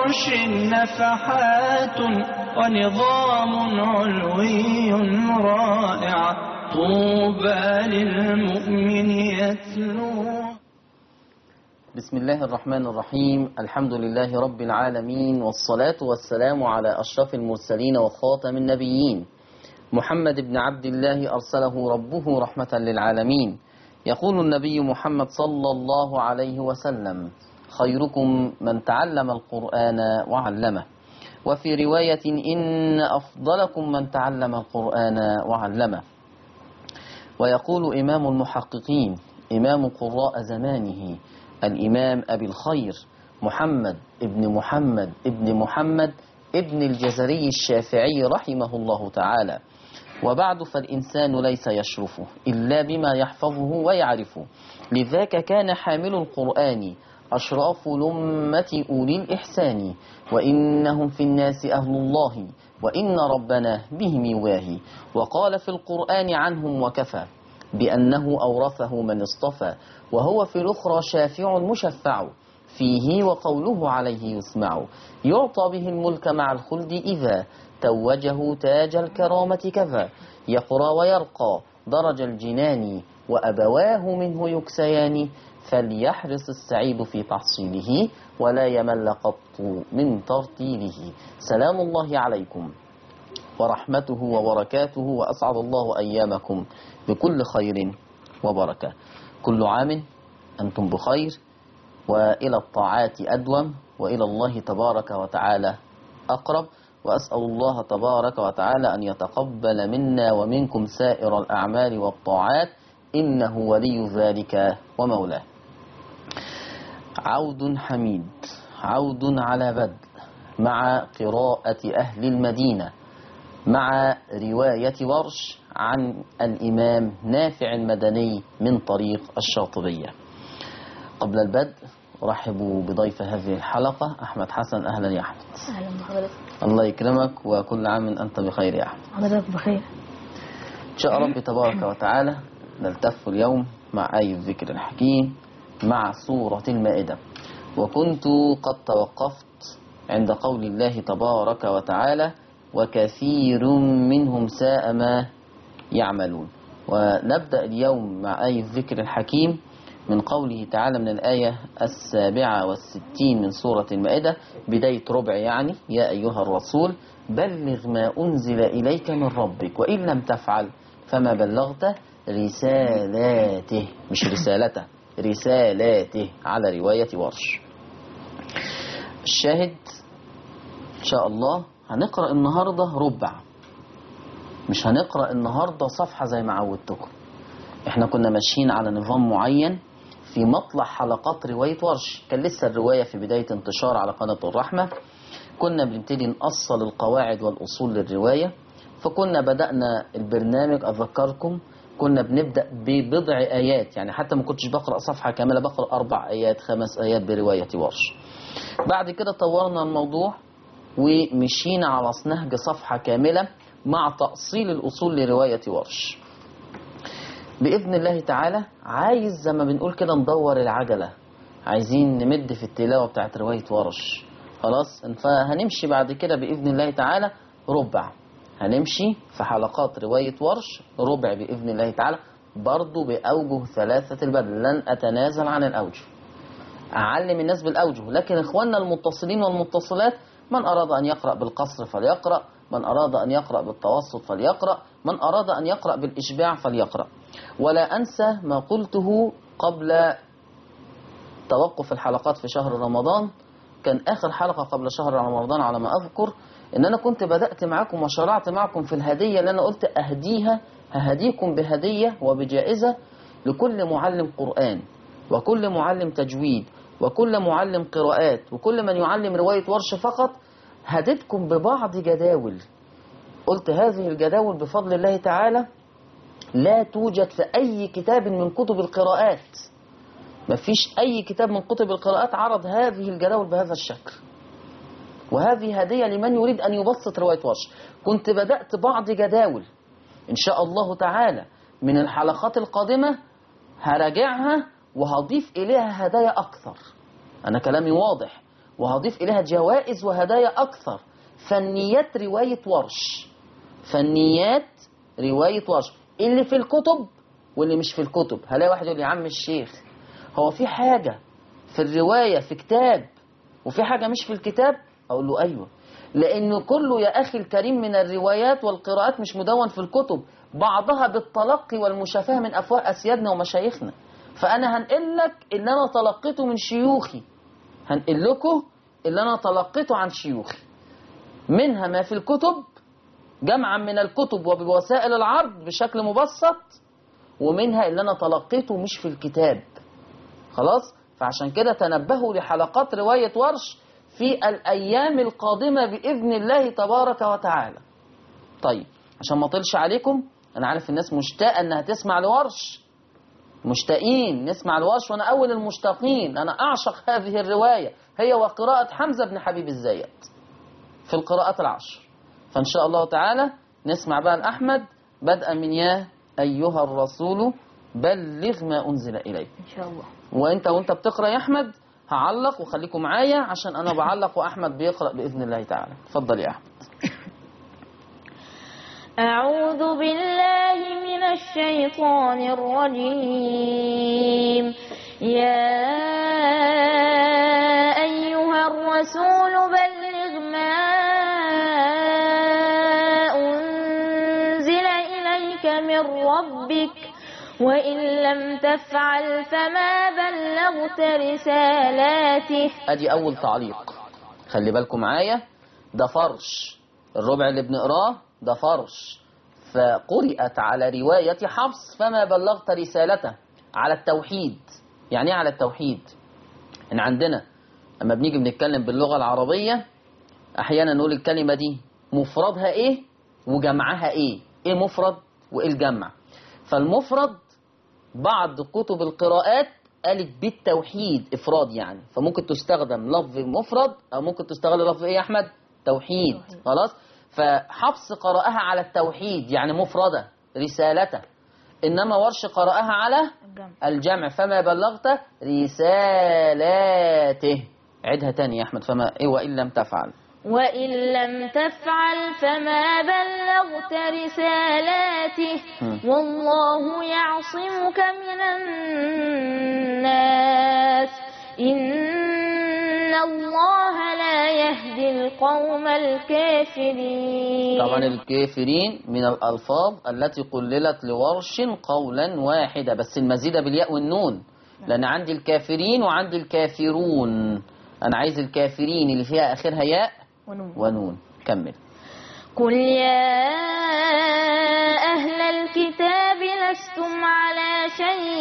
العرش نفحات ونظام علوي رائع طوبى للمؤمن يتلو بسم الله الرحمن الرحيم الحمد لله رب العالمين والصلاة والسلام على أشرف المرسلين وخاتم النبيين محمد بن عبد الله أرسله ربه رحمة للعالمين يقول النبي محمد صلى الله عليه وسلم خيركم من تعلم القرآن وعلمه وفي رواية إن أفضلكم من تعلم القرآن وعلمه ويقول إمام المحققين إمام قراء زمانه الإمام أبي الخير محمد ابن محمد ابن محمد ابن الجزري الشافعي رحمه الله تعالى وبعد فالإنسان ليس يشرفه إلا بما يحفظه ويعرفه لذاك كان حامل القرآن أشراف لمة أولي الإحسان وإنهم في الناس أهل الله وإن ربنا بهم يواهي وقال في القرآن عنهم وكفى بأنه أورثه من اصطفى وهو في الأخرى شافع مشفع فيه وقوله عليه يسمع يعطى به الملك مع الخلد إذا توجه تاج الكرامة كذا يقرى ويرقى درج الجنان وأبواه منه يكسيان فليحرص السعيد في تحصيله ولا يمل قط من ترتيله سلام الله عليكم ورحمته وبركاته وأسعد الله أيامكم بكل خير وبركة كل عام أنتم بخير وإلى الطاعات أدوم وإلى الله تبارك وتعالى أقرب وأسأل الله تبارك وتعالى أن يتقبل منا ومنكم سائر الأعمال والطاعات إنه ولي ذلك ومولاه عود حميد عود على بدء مع قراءة أهل المدينة مع رواية ورش عن الإمام نافع المدني من طريق الشاطبية قبل البدء أرحب بضيف هذه الحلقة أحمد حسن أهلا يا أحمد اهلا بحضرتك الله يكرمك وكل عام أنت بخير يا أحمد حضرتك بخير إن شاء رب تبارك وتعالى نلتف اليوم مع آية الذكر الحكيم مع سورة المائدة وكنت قد توقفت عند قول الله تبارك وتعالى وكثير منهم ساء ما يعملون ونبدأ اليوم مع آية الذكر الحكيم من قوله تعالى من الآية السابعة والستين من سورة المائدة بداية ربع يعني يا أيها الرسول بلغ ما أنزل إليك من ربك وإن لم تفعل فما بلغت رسالاته مش رسالته رسالاته على رواية ورش الشاهد إن شاء الله هنقرأ النهاردة ربع مش هنقرأ النهاردة صفحة زي ما عودتكم احنا كنا ماشيين على نظام معين في مطلع حلقات رواية ورش كان لسه الرواية في بداية انتشار على قناة الرحمة كنا بنبتدي نأصل القواعد والأصول للرواية فكنا بدأنا البرنامج أذكركم كنا بنبدأ ببضع آيات يعني حتى ما كنتش بقرأ صفحة كاملة بقرأ أربع آيات خمس آيات برواية ورش بعد كده طورنا الموضوع ومشينا على نهج صفحة كاملة مع تأصيل الأصول لرواية ورش بإذن الله تعالى عايز زي ما بنقول كده ندور العجلة عايزين نمد في التلاوة بتاعت رواية ورش خلاص فهنمشي بعد كده بإذن الله تعالى ربع هنمشي في حلقات رواية ورش ربع بإذن الله تعالى برضو بأوجه ثلاثة البدل لن أتنازل عن الأوجه أعلم الناس بالأوجه لكن إخواننا المتصلين والمتصلات من أراد أن يقرأ بالقصر فليقرأ من أراد أن يقرأ بالتوسط فليقرأ من أراد أن يقرأ بالإشباع فليقرأ ولا أنسى ما قلته قبل توقف الحلقات في شهر رمضان كان آخر حلقة قبل شهر رمضان على ما أذكر إن أنا كنت بدأت معكم وشرعت معكم في الهدية اللي أنا قلت أهديها ههديكم بهدية وبجائزة لكل معلم قرآن وكل معلم تجويد وكل معلم قراءات وكل من يعلم رواية ورش فقط هديتكم ببعض جداول قلت هذه الجداول بفضل الله تعالى لا توجد في أي كتاب من كتب القراءات مفيش أي كتاب من كتب القراءات عرض هذه الجداول بهذا الشكل وهذه هدية لمن يريد أن يبسط رواية ورش كنت بدأت بعض جداول إن شاء الله تعالى من الحلقات القادمة هراجعها وهضيف إليها هدايا أكثر أنا كلامي واضح وهضيف إليها جوائز وهدايا أكثر فنيات رواية ورش فنيات رواية ورش اللي في الكتب واللي مش في الكتب هلاقي واحد يقول لي يا عم الشيخ هو في حاجة في الرواية في كتاب وفي حاجة مش في الكتاب أقول له أيوة لأن كله يا أخي الكريم من الروايات والقراءات مش مدون في الكتب بعضها بالتلقي والمشافهة من أفواه أسيادنا ومشايخنا فأنا هنقل لك اللي أنا تلقيته من شيوخي هنقل لكم اللي أنا تلقيته عن شيوخي منها ما في الكتب جمعا من الكتب وبوسائل العرض بشكل مبسط ومنها اللي أنا تلقيته مش في الكتاب خلاص فعشان كده تنبهوا لحلقات رواية ورش في الأيام القادمة بإذن الله تبارك وتعالى طيب عشان ما اطلش عليكم أنا عارف الناس مشتاقة أنها تسمع لورش مشتاقين نسمع الورش وأنا أول المشتاقين أنا أعشق هذه الرواية هي وقراءة حمزة بن حبيب الزيات في القراءات العشر فإن شاء الله تعالى نسمع بقى الأحمد بدءا من يا أيها الرسول بلغ ما أنزل إليك إن شاء الله وانت وانت بتقرا يا احمد هعلق وخليكم معايا عشان انا بعلق واحمد بيقرا باذن الله تعالى اتفضل يا احمد أعوذ بالله من الشيطان الرجيم يا أيها الرسول بلغ ما أنزل إليك من ربك وإن لم تفعل فما بلغت رسالاته ادي اول تعليق خلي بالكم معايا ده فرش الربع اللي بنقراه ده فرش فقرأت على رواية حفص فما بلغت رسالته على التوحيد يعني ايه على التوحيد ان عندنا لما بنيجي بنتكلم باللغة العربية احيانا نقول الكلمة دي مفردها ايه وجمعها ايه ايه مفرد وايه الجمع فالمفرد بعض كتب القراءات قالت بالتوحيد افراد يعني فممكن تستخدم لفظ مفرد او ممكن تستغل لفظ ايه يا احمد توحيد توحيد. خلاص فحفص قرأها على التوحيد يعني مفردة رسالته انما ورش قرأها على الجمع الجمع فما بلغت رسالاته عدها تاني يا احمد فما ايه وان لم تفعل وإن لم تفعل فما بلغت رسالاته مم. والله يعصمك من الناس إن الله لا يهدي القوم الكافرين طبعا الكافرين من الألفاظ التي قللت لورش قولا واحدا بس المزيدة بالياء والنون لأن عندي الكافرين وعندي الكافرون أنا عايز الكافرين اللي فيها آخرها ياء ونون. ونون كمل قل يا أهل الكتاب لستم على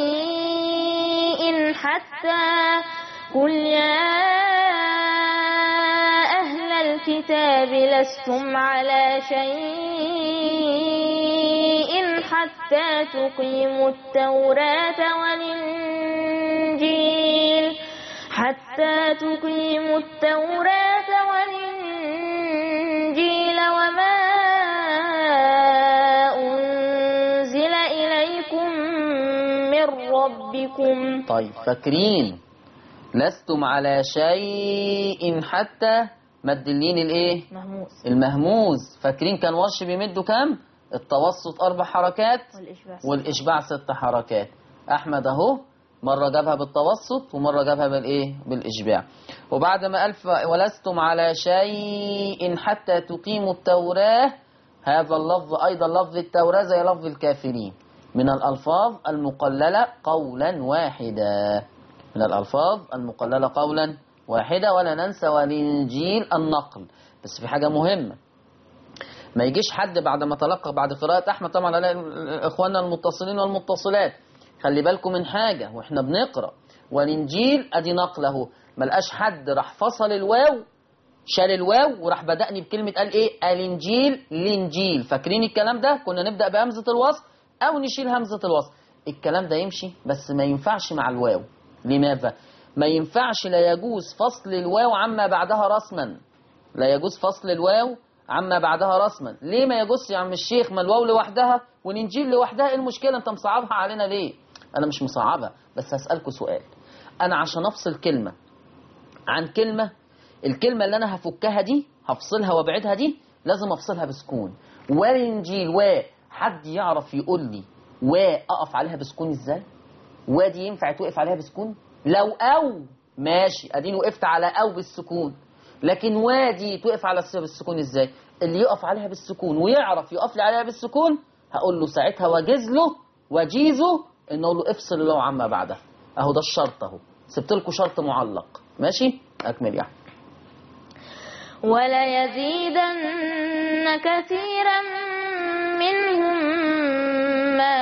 شيء حتى قل يا أهل الكتاب لستم على شيء حتى تقيموا التوراة والإنجيل حتى تقيموا التوراة والإنجيل وما أنزل إليكم من ربكم طيب فاكرين لستم على شيء حتى مدلين الايه مهموس المهموز فاكرين كان ورش بيمدوا كام التوسط اربع حركات والإشباع والإشباع ست حركات أحمد أهو مرة جابها بالتوسط ومرة جابها بالإيه بالإشباع وبعد ما قال ف- ولستم على شيء حتى تقيموا التوراة هذا اللفظ أيضا لفظ التوراة زي لفظ الكافرين من الألفاظ المقللة قولا واحدا من الألفاظ المقللة قولا واحدا ولا ننسى والإنجيل النقل بس في حاجة مهمة ما يجيش حد بعد ما تلقى بعد قراءة أحمد طبعا على إخواننا المتصلين والمتصلات خلي بالكم من حاجة وإحنا بنقرأ والإنجيل أدي نقله ما لقاش حد راح فصل الواو شال الواو وراح بدأني بكلمة قال إيه الإنجيل الإنجيل فاكرين الكلام ده كنا نبدأ بهمزة الوصل أو نشيل همزة الوصل الكلام ده يمشي بس ما ينفعش مع الواو لماذا؟ ما ينفعش لا يجوز فصل الواو عما بعدها رسما لا يجوز فصل الواو عما بعدها رسما ليه ما يجوز يا عم الشيخ ما الواو لوحدها والانجيل لوحدها ايه المشكله انت مصعبها علينا ليه انا مش مصعبها بس هسالكوا سؤال انا عشان افصل كلمه عن كلمه الكلمة اللي أنا هفكها دي هفصلها وابعدها دي لازم أفصلها بسكون والإنجيل و حد يعرف يقول لي و أقف عليها بسكون إزاي و دي ينفع توقف عليها بسكون لو أو ماشي أديني وقفت على أو بالسكون لكن و دي توقف على الس- بالسكون إزاي اللي يقف عليها بالسكون ويعرف يقف لي عليها بالسكون هقول له ساعتها وجز له وجيزه إن أقول له افصل له عما بعدها أهو ده الشرط أهو سبت لكم شرط معلق ماشي أكمل يا أحمد وليزيدن كثيرا منهم ما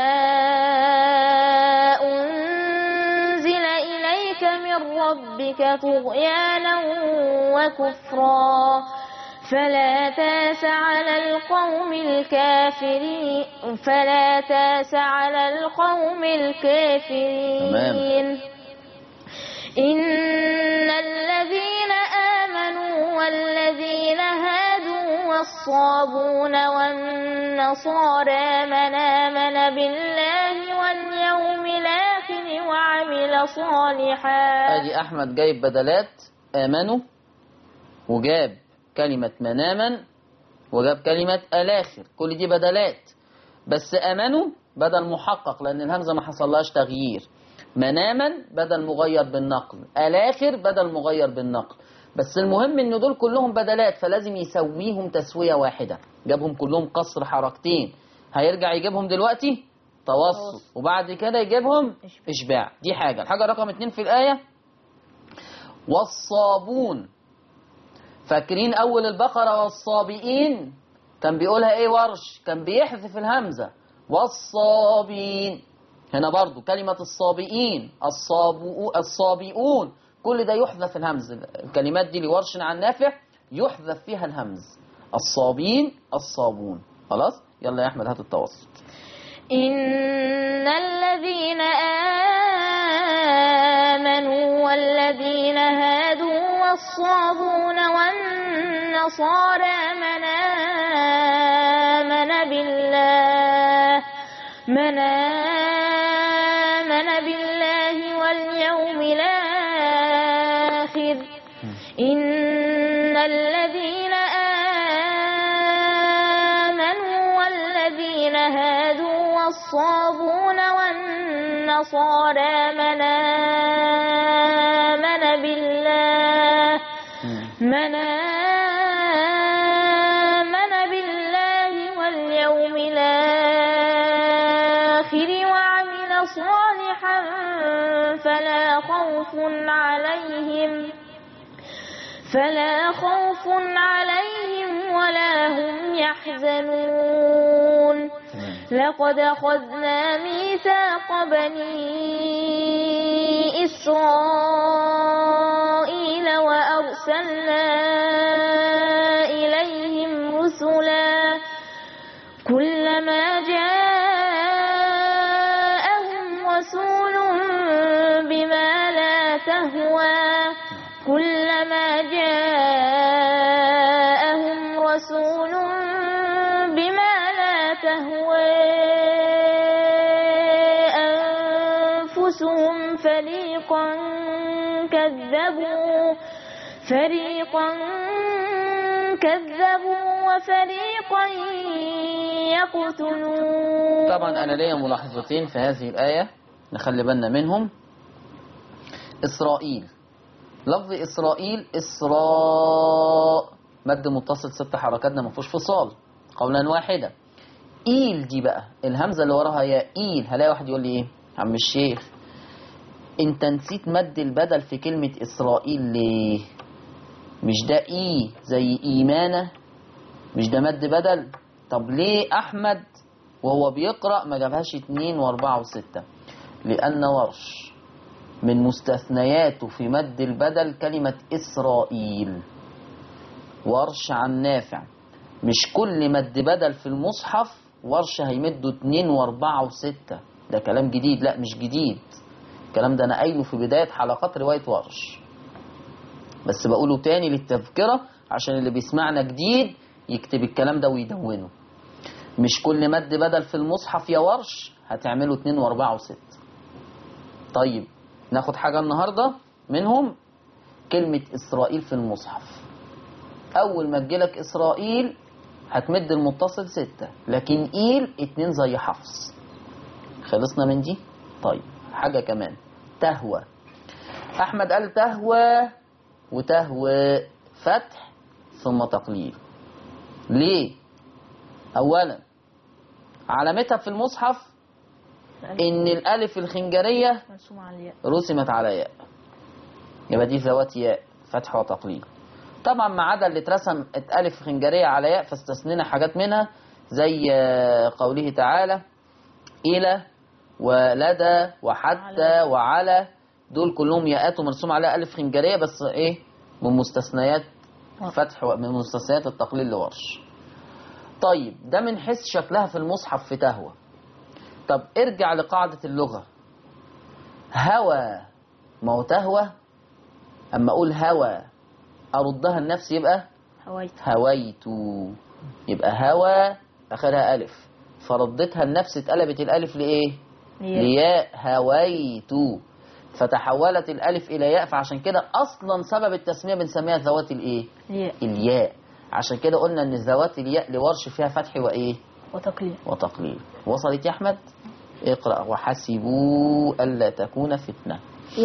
أنزل إليك من ربك طغيانا وكفرا فلا تاس على القوم الكافرين فلا تاس على القوم الكافرين إن الذين آمنوا والذين هادوا والصابون والنصارى من آمن بالله واليوم الآخر وعمل صالحا ادي احمد جايب بدلات امنوا وجاب كلمة مناما وجاب كلمة الاخر كل دي بدلات بس امنوا بدل محقق لان الهمزة ما حصلهاش تغيير مناما بدل مغير بالنقل الاخر بدل مغير بالنقل بس المهم ان دول كلهم بدلات فلازم يسويهم تسوية واحدة جابهم كلهم قصر حركتين هيرجع يجيبهم دلوقتي توسط وبعد كده يجيبهم اشباع دي حاجة الحاجة رقم اتنين في الآية والصابون فاكرين أول البقرة والصابئين كان بيقولها إيه ورش كان بيحذف الهمزة والصابين هنا برضو كلمة الصابئين الصابئو الصابئون كل ده يحذف الهمز الكلمات دي لورش عن نافع يحذف فيها الهمز الصابين الصابون خلاص يلا يا أحمد هات التوسط إن الذين آمنوا والذين هادوا والصابون والنصارى من آمن بالله من آمن بالله واليوم الآخر إن الذين آمنوا والذين هادوا والصابون والنصارى من آمن بالله من آمن بالله واليوم الآخر وعمل صالحا فلا خوف عليهم فلا خوف عليهم ولا هم يحزنون لقد أخذنا ميثاق بني إسرائيل وأرسلنا إليهم رسلا كلما جاءهم رسول بما لا تهوى كلما جاءهم رسول بما لا تهوى أنفسهم فريقا كذبوا فريقا كذبوا وفريقا يقتلون طبعا أنا ليا ملاحظتين في هذه الآية نخلي بالنا منهم إسرائيل لفظ إسرائيل إسراء مد متصل ست حركات ده ما فيهوش فصال قولا واحدا إيل دي بقى الهمزة اللي وراها يا إيل هلاقي واحد يقول لي إيه عم الشيخ أنت نسيت مد البدل في كلمة إسرائيل ليه مش ده إي زي إيمانة مش ده مد بدل طب ليه أحمد وهو بيقرأ ما جابهاش اتنين واربعة وستة لأن ورش من مستثنياته في مد البدل كلمة إسرائيل ورش عن نافع مش كل مد بدل في المصحف ورش هيمدوا اتنين واربعة وستة ده كلام جديد لا مش جديد الكلام ده أنا قايله في بداية حلقات رواية ورش بس بقوله تاني للتذكرة عشان اللي بيسمعنا جديد يكتب الكلام ده ويدونه مش كل مد بدل في المصحف يا ورش هتعمله اتنين واربعة وستة طيب ناخد حاجة النهاردة منهم كلمة إسرائيل في المصحف أول ما تجيلك إسرائيل هتمد المتصل ستة لكن إيل اتنين زي حفص خلصنا من دي طيب حاجة كمان تهوى أحمد قال تهوى وتهوى فتح ثم تقليل ليه أولا علامتها في المصحف إن الألف الخنجرية مرسوم على الياء رسمت على ياء يبقى دي ذوات ياء فتح وتقليل طبعا ما عدا اللي اترسم ألف خنجرية على ياء فاستثنينا حاجات منها زي آه، قوله تعالى إلى ولدى وحتى وعلى دول كلهم ياءات ومرسوم عليها ألف خنجرية بس إيه من مستثنيات فتح و- من مستثنيات التقليل لورش طيب ده من حيث شكلها في المصحف في تهوى طب ارجع لقاعدة اللغة هوى ما هو تهوى أما أقول هوى أردها النفس يبقى هويت هويت يبقى هوى آخرها ألف فردتها النفس اتقلبت الألف لإيه؟ ياء. لياء هويت فتحولت الألف إلى ياء فعشان كده أصلا سبب التسمية بنسميها ذوات الإيه؟ ياء الياء عشان كده قلنا إن ذوات الياء لورش فيها فتح وإيه؟ وتقليل وتقليل وصلت يا أحمد؟ اقرأ وحسبوا ألا تكون فتنة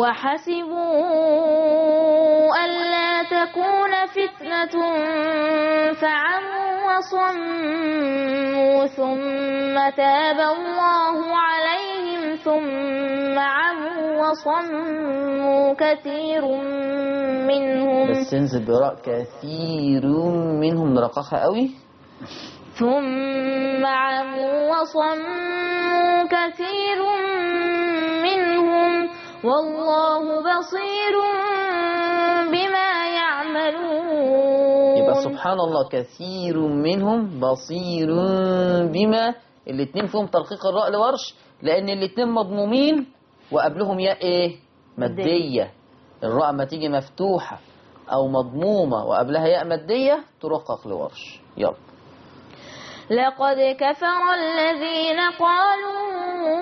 وحسبوا ألا تكون فتنة فعموا وصموا ثم تاب الله عليهم ثم عموا وصموا كثير منهم بس انزل براء كثير منهم نرققها قوي ثم عموا وصموا كثير منهم والله بصير بما يعملون يبقى سبحان الله كثير منهم بصير بما الاتنين فيهم ترقيق الراء لورش لان الاتنين مضمومين وقبلهم ياء ايه مادية الراء ما تيجي مفتوحة او مضمومة وقبلها ياء مادية ترقق لورش يلا لقد كفر الذين قالوا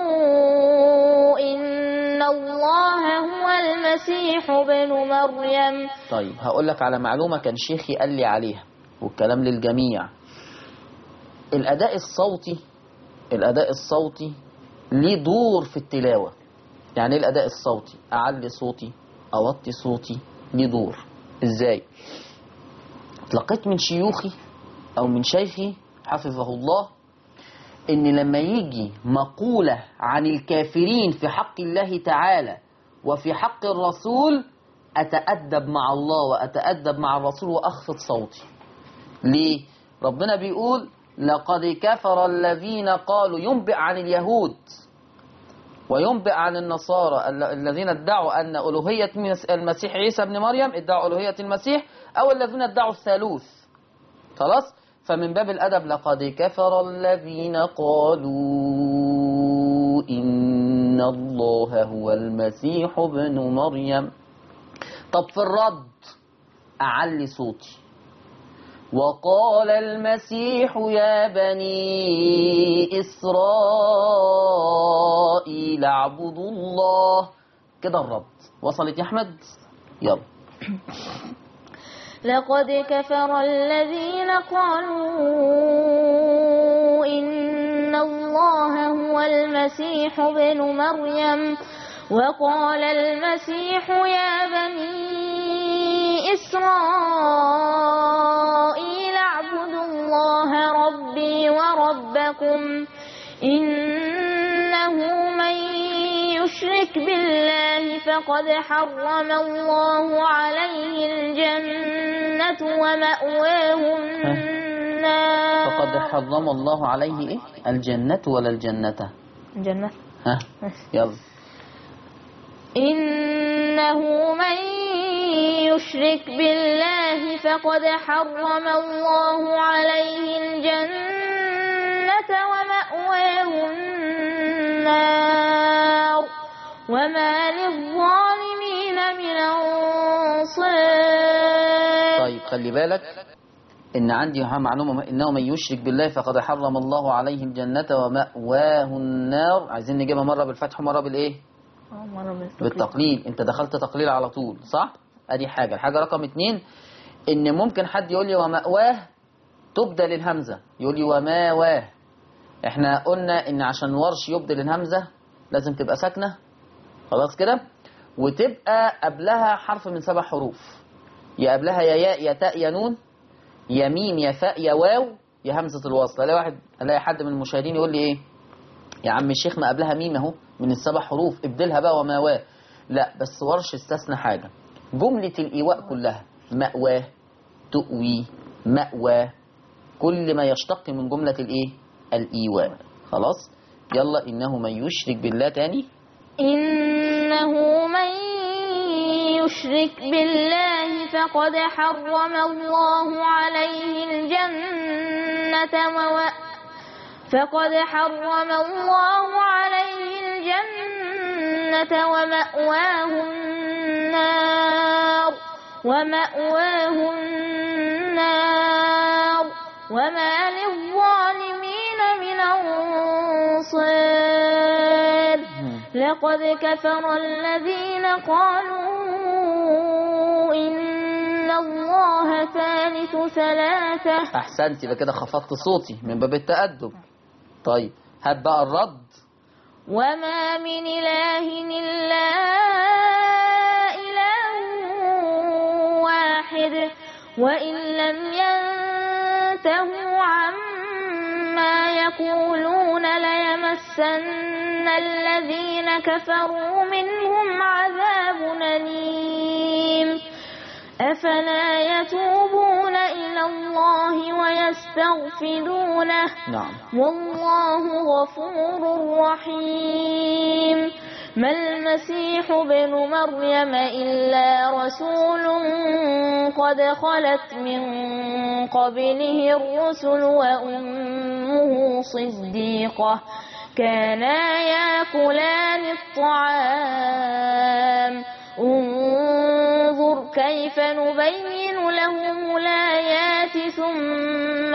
إن الله هو المسيح ابن مريم طيب هقول لك على معلومة كان شيخي قال لي عليها والكلام للجميع الأداء الصوتي الأداء الصوتي ليه دور في التلاوة يعني ايه الأداء الصوتي أعلي صوتي أوطي صوتي ليه دور إزاي لقيت من شيوخي أو من شيخي حفظه الله إن لما يجي مقولة عن الكافرين في حق الله تعالى وفي حق الرسول أتأدب مع الله وأتأدب مع الرسول وأخفض صوتي ليه؟ ربنا بيقول لقد كفر الذين قالوا ينبئ عن اليهود وينبئ عن النصارى ال- الذين ادعوا أن ألوهية مس- المسيح عيسى ابن مريم ادعوا ألوهية المسيح أو الذين ادعوا الثالوث خلاص فمن باب الأدب لقد كفر الذين قالوا إن الله هو المسيح ابن مريم طب في الرد أعلي صوتي وقال المسيح يا بني إسرائيل اعبدوا الله كده الرد وصلت يا أحمد يلا لقد كفر الذين قالوا إن الله هو المسيح ابن مريم وقال المسيح يا بني إسرائيل اعبدوا الله ربي وربكم إنه من يشرك بالله فقد حرم الله عليه الجنة ومأواه النار فقد حرم الله عليه إيه؟ الجنة ولا الجنة الجنة ها يلا إنه من يشرك بالله فقد حرم الله عليه الجنة ومأواه النار وما للظالمين من أنصار طيب خلي بالك إن عندي معلومة إنه من يشرك بالله فقد حرم الله عليه الجنة ومأواه النار عايزين نجيبها مرة بالفتح ومرة بالإيه آه، مرة بالتقليد. بالتقليل أنت دخلت تقليل على طول صح ادي حاجة الحاجة رقم اتنين ان ممكن حد يقول لي ومأواه تبدل الهمزة يقول لي وماواه احنا قلنا ان عشان ورش يبدل الهمزة لازم تبقى ساكنة خلاص كده وتبقى قبلها حرف من سبع حروف يا قبلها يا ياء يا تاء يا نون يا ميم يا فاء يا واو يا همزة الوصل الاقي واحد الاقي حد من المشاهدين يقول لي ايه يا عم الشيخ ما قبلها ميم اهو من السبع حروف ابدلها بقى وماواه لا بس ورش استثنى حاجة جملة الإيواء كلها مأواه تؤوي مأوى كل ما يشتق من جملة الإيه الإيواء خلاص يلا إنه من يشرك بالله تاني إنه من يشرك بالله فقد حرم الله عليه الجنة ومأ فقد حرم الله عليه الجنة ومأواه النار ومأواه النار وما للظالمين من أنصار لقد كفر الذين قالوا إن الله ثالث ثلاثة أحسنت يبقى كده خفضت صوتي من باب التأدب طيب هات بقى الرد وما من إله إلا إله واحد وإن لم ينتهوا عما يقولون ليمسن الذين كفروا منهم عذاب أليم أفلا يتوبون إلى الله ويستغفرونه نعم والله غفور رحيم ما المسيح ابن مريم إلا رسول قد خلت من قبله الرسل وأمه صديقة كانا ياكلان الطعام انظر كيف نبين لهم الآيات ثم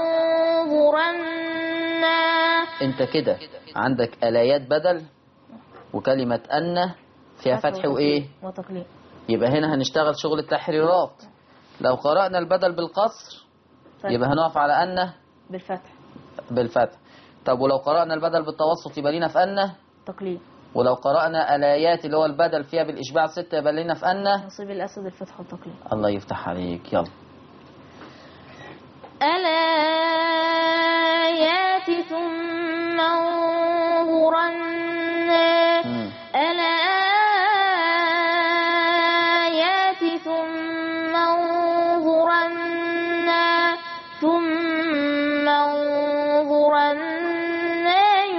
انظرنا انت كده عندك آلايات بدل وكلمة أن فيها فتح وإيه وتقليد يبقى هنا هنشتغل شغل التحريرات لو قرأنا البدل بالقصر يبقى هنقف على أن بالفتح بالفتح طب ولو قرأنا البدل بالتوسط يبقى لينا في أن تقليد ولو قرأنا الآيات اللي هو البدل فيها بالإشباع ستة يبقى لينا في أن نصيب الأسد الفتح والتقليد الله يفتح عليك يلا الآيات ثم انظرن مم. الآيات ثم انظرن ثم انظرن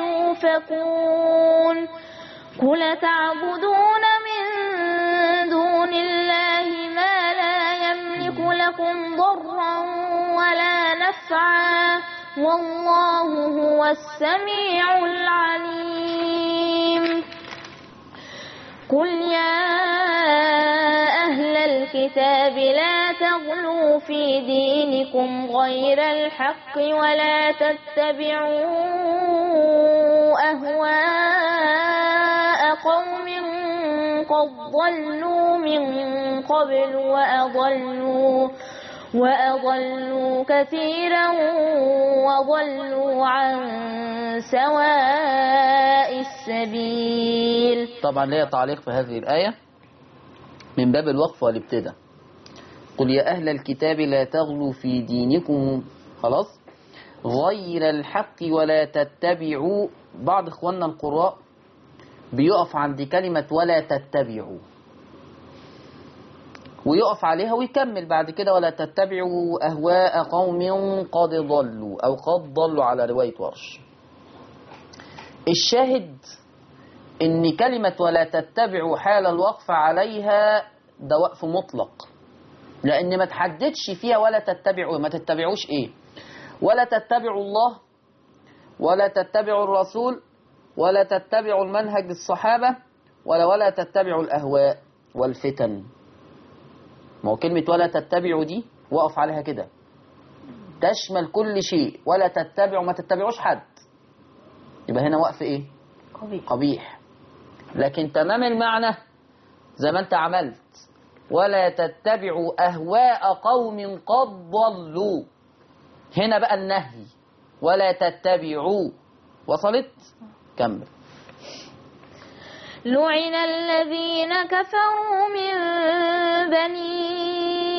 يوفكون قل تعبدون من دون الله ما لا يملك لكم ضرا ولا نفعا والله هو السميع العليم قل يا أهل الكتاب لا تغلوا في دينكم غير الحق ولا تتبعوا أهواء قوم قد ضلوا من قبل وأضلوا وأضلوا كثيرا وضلوا عن سواء السبيل طبعا ليا تعليق في هذه الآية من باب الوقف والابتداء قل يا أهل الكتاب لا تغلوا في دينكم خلاص غير الحق ولا تتبعوا بعض إخواننا القراء بيقف عند كلمة ولا تتبعوا ويقف عليها ويكمل بعد كده ولا تتبعوا أهواء قوم قد ضلوا أو قد ضلوا على رواية ورش الشاهد ان كلمة ولا تتبعوا حال الوقف عليها ده وقف مطلق لان ما تحددش فيها ولا تتبعوا ما تتبعوش ايه ولا تتبعوا الله ولا تتبعوا الرسول ولا تتبعوا المنهج الصحابة ولا ولا تتبعوا الأهواء والفتن ما هو كلمة ولا تتبعوا دي وقف عليها كده تشمل كل شيء ولا تتبعوا ما تتبعوش حد يبقى هنا وقف ايه قبيح قبيح لكن تمام المعنى زي ما انت عملت ولا تتبعوا أهواء قوم قد ضلوا هنا بقى النهي ولا تتبعوا وصلت كمل لعن الذين كفروا من بني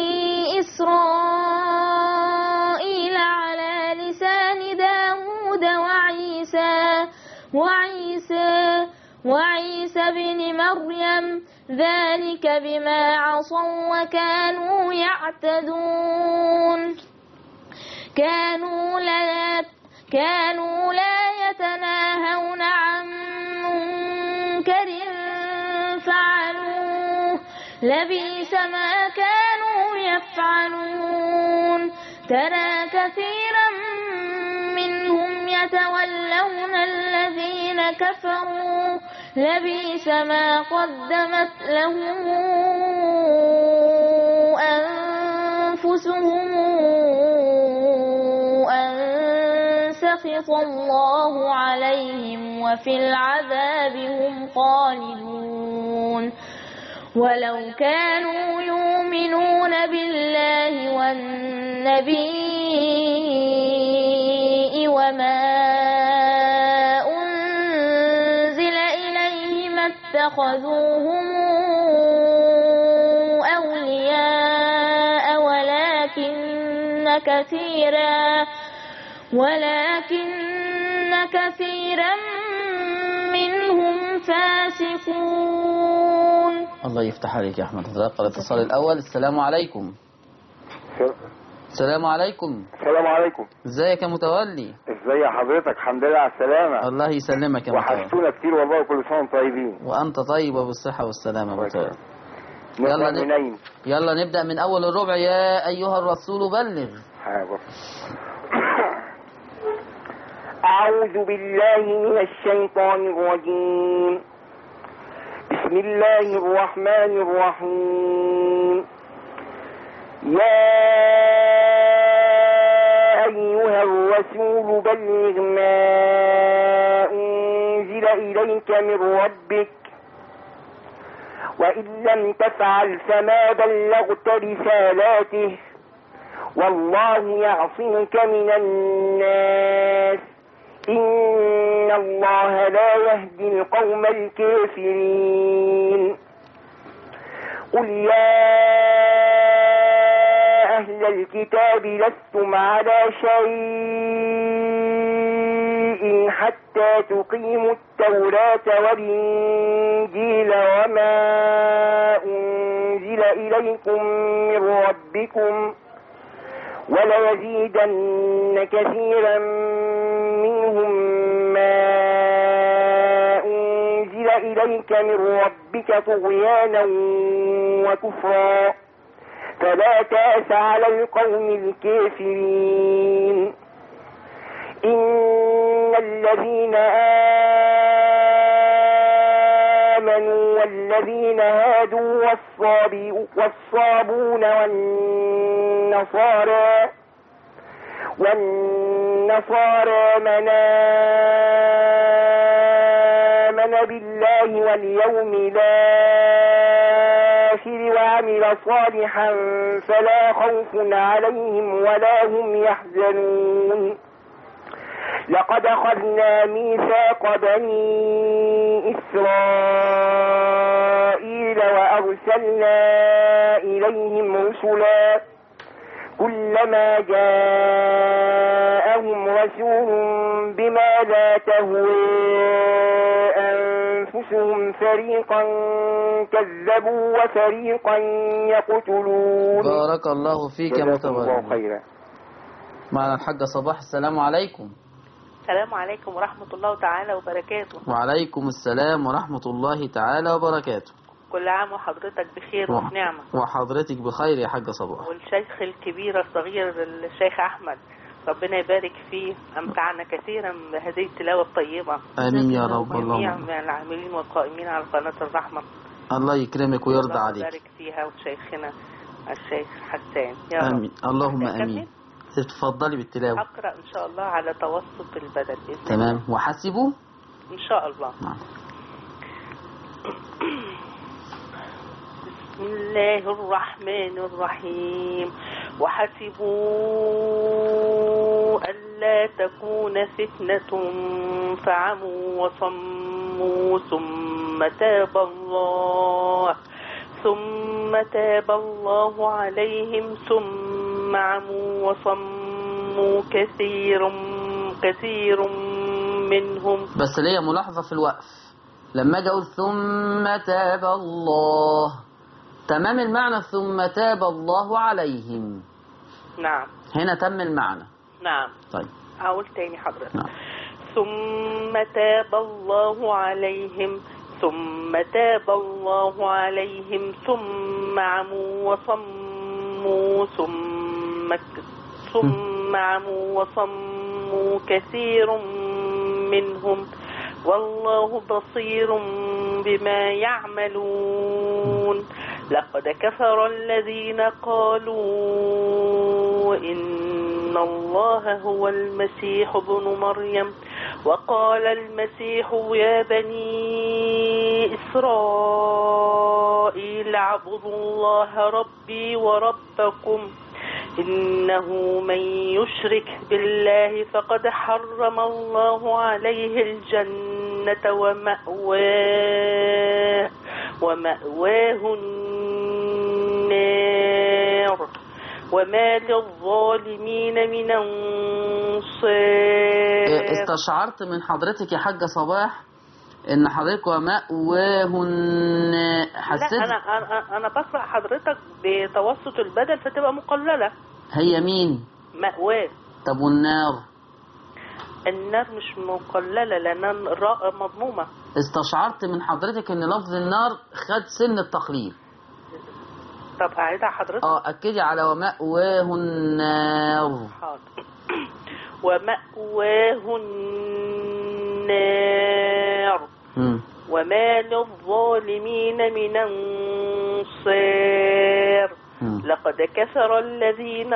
إسرائيل على لسان داود وعيسى وعيسى وعيسى بن مريم ذلك بما عصوا وكانوا يعتدون كانوا لا كانوا لا يتناهون عن منكر فعلوه لبيس ما كانوا يفعلون ترى كثيرا منهم يتولون الذين كفروا لبيس ما قدمت لهم أنفسهم أن سخط الله عليهم وفي العذاب هم خالدون ولو كانوا يؤمنون بالله والنبي وما أنزل إليه ما اتخذوهم أولياء ولكن كثيرا ولكن كثيرا منهم فاسقون الله يفتح عليك يا أحمد تلقى الاتصال الأول السلام عليكم السلام عليكم السلام عليكم ازيك يا متولي ازاي حضرتك الحمد لله على السلامة الله يسلمك يا متولي وحشتونا كتير والله كل سنة وانتم طيبين وأنت طيب وبالصحة والسلامة يا متولي نبدأ يلا نب- منين يلا نبدأ من أول الربع يا أيها الرسول بلغ حاضر أعوذ بالله من الشيطان الرجيم بسم الله الرحمن الرحيم يا أيها الرسول بلغ ما أنزل إليك من ربك وإن لم تفعل فما بلغت رسالاته والله يعصمك من الناس إن الله لا يهدي القوم الكافرين قل يا أهل الكتاب لستم على شيء حتى تقيموا التوراة والإنجيل وما أنزل إليكم من ربكم وليزيدن كثيرا منهم ما أنزل إليك من ربك طغيانا وكفرا فلا تأس على القوم الكافرين إن الذين آمنوا والذين هادوا والصابي- والصابون والنصارى والنصارى من آمن بالله واليوم الآخر وعمل صالحا فلا خوف عليهم ولا هم يحزنون لقد أخذنا ميثاق بني إسرائيل وأرسلنا إليهم رسلا كلما جاءهم رسول بما لا تهوي أنفسهم فريقا كذبوا وفريقا يقتلون بارك الله فيك يا جزاكم الله متولي خيرا معنا الحاجة صباح السلام عليكم السلام عليكم ورحمة الله تعالى وبركاته وعليكم السلام ورحمة الله تعالى وبركاته كل عام وحضرتك بخير وفي نعمة وحضرتك بخير يا حاجة صباح والشيخ الكبير الصغير الشيخ أحمد ربنا يبارك فيه أمتعنا كثيرا بهذه التلاوة الطيبة آمين يا رب جميع اللهم من العاملين والقائمين على قناة الرحمة الله يكرمك ويرضى الله عليك يبارك فيها وشيخنا الشيخ حسان يا رب آمين اللهم نكمل؟ آمين تفضلي بالتلاوة أقرأ إن شاء الله على توسط البدل بإذن تمام وحسبوا الله. إن شاء الله نعم بسم الله الرحمن الرحيم وحسبوا ألا تكون فتنة فعموا وصموا ثم تاب الله ثم تاب الله عليهم ثم عموا وصموا كثير كثير منهم بس ليا ملاحظة في الوقف لما اجي اقول ثم تاب الله تمام المعنى ثم تاب الله عليهم نعم هنا تم المعنى نعم طيب أقول تاني حضرتك نعم ثم تاب الله عليهم ثم تاب الله عليهم ثم عموا وصموا ثم ثم عموا وصموا كثير منهم والله بصير بما يعملون لقد كفر الذين قالوا إن الله هو المسيح ابن مريم وقال المسيح يا بني إسرائيل اعبدوا الله ربي وربكم إنه من يشرك بالله فقد حرم الله عليه الجنة ومأواه ومأواه النار وما للظالمين من إيه، أنصار استشعرت من حضرتك يا حاجة صباح ان حضرتك ومأواهن لا حسيت أنا أنا أنا بقرأ حضرتك بتوسط البدل فتبقى مقللة هي مين مأواه طب والنار النار مش مقللة لأن الراء مضمومة استشعرت من حضرتك ان لفظ النار خد سن التقليل طب أعيدها حضرتك اه اكدي على ومأواه النار حاضر ومأواه النار مم. وما للظالمين من أنصار مم. لقد كفر الذين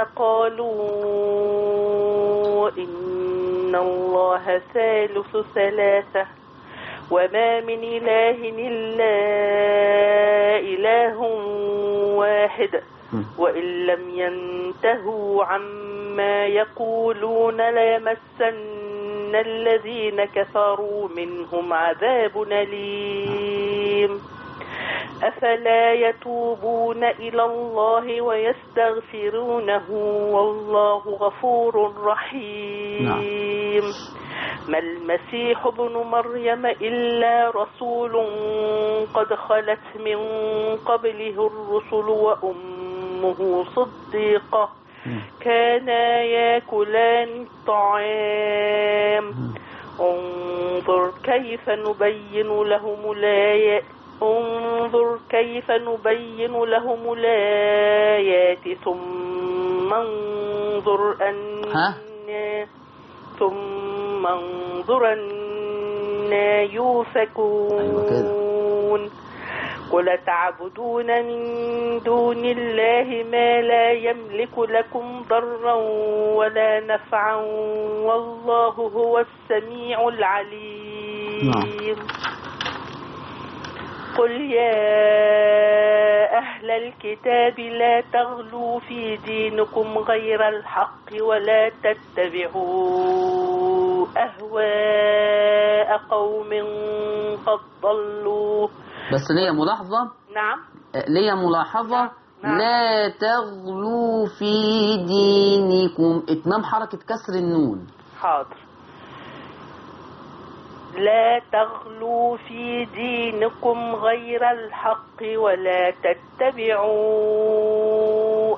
قالوا إن الله ثالث ثلاثة وما من إله إلا إله واحد مم. وإن لم ينتهوا عما يقولون ليمسن الذين كفروا منهم عذاب أليم أفلا يتوبون إلى الله ويستغفرونه والله غفور رحيم ما المسيح ابن مريم إلا رسول قد خلت من قبله الرسل وأمه صديقة كانا ياكلان الطعام انظر كيف نبين لهم الآيات انظر كيف نبين لهم الآيات ثم انظر أن ها؟ ثم انظر أنا يوفكون قل تعبدون من دون الله ما لا يملك لكم ضرا ولا نفعا والله هو السميع العليم قل يا أهل الكتاب لا تغلوا في دينكم غير الحق ولا تتبعوا أهواء قوم قد ضلوا بس ليا ملاحظة نعم آه، ليا ملاحظة نعم. لا تغلوا في دينكم اتمام حركة كسر النون حاضر لا تغلوا في دينكم غير الحق ولا تتبعوا